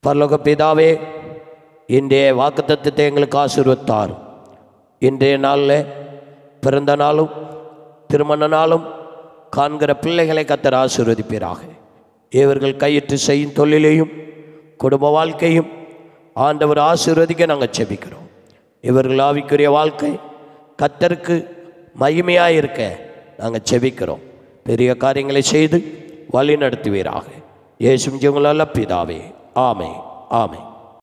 பரலோக பிதாவே இன்றைய வாக்குத்தத்தத்தை எங்களுக்கு ஆசீர்வத்தார் இன்றைய நாளில் பிறந்த நாளும் திருமண நாளும் காண்கிற பிள்ளைகளை கத்தர் ஆசீர்வதிப்பீராக இவர்கள் கையிட்டு செய்யும் தொழிலையும் குடும்ப வாழ்க்கையும் ஆண்டவர் ஆசீர்வதிக்க நாங்கள் செபிக்கிறோம் இவர்கள் ஆவிக்குரிய வாழ்க்கை கத்தருக்கு மகிமையாக இருக்க நாங்கள் செபிக்கிறோம் பெரிய காரியங்களை செய்து வழி நடத்துவீராக இயேசும் ஜெயங்களல்ல பிதாவே ஆமே ஆமே